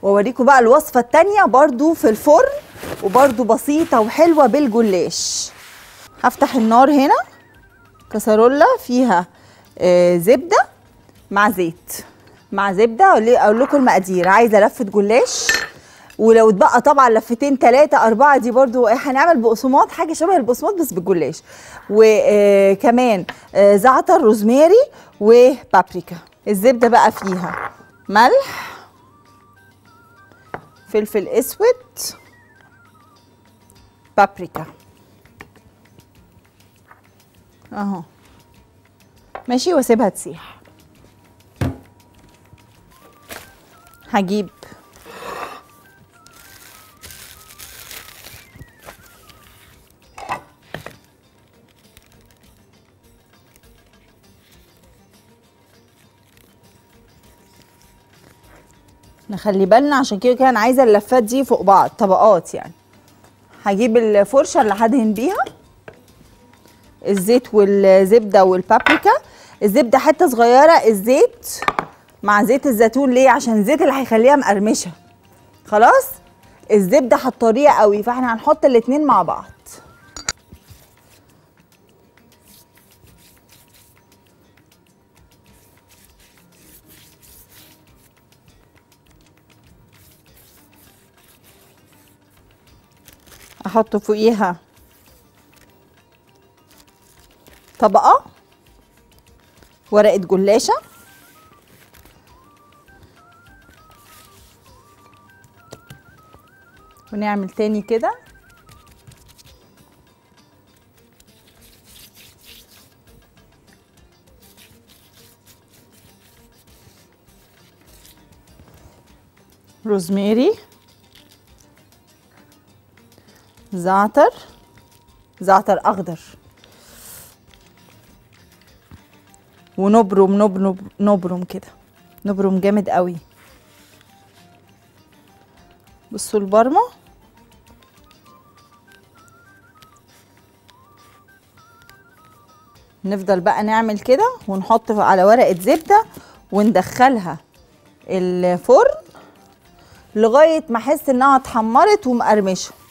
واوريكم بقى الوصفه التانية برضو في الفرن وبرضو بسيطه وحلوه بالجلاش هفتح النار هنا كسرولة فيها آه زبده مع زيت مع زبده اقول لكم المقادير عايزه لفه جلاش ولو اتبقى طبعا لفتين ثلاثة أربعة دي برضو هنعمل بقسماط حاجة شبه البقسماط بس بالجلاش وكمان زعتر روزماري وبابريكا الزبدة بقى فيها ملح فلفل اسود بابريكا اهو ماشي واسيبها تسيح هجيب نخلي بالنا عشان كده كده انا عايزه اللفات دي فوق بعض طبقات يعني هجيب الفرشه اللي هدهن بيها الزيت والزبده والبابريكا الزبده حته صغيره الزيت مع زيت الزيتون ليه عشان الزيت اللي هيخليها مقرمشه خلاص الزبده هتطريها قوي فاحنا هنحط الاتنين مع بعض احط فوقيها طبقه ورقه جلاشه ونعمل تاني كده روزماري زعتر زعتر اخضر ونبرم نبرم نبرم كده نبرم جامد قوي بصوا البرمه نفضل بقى نعمل كده ونحط على ورقه زبده وندخلها الفرن لغايه ما احس انها اتحمرت ومقرمشه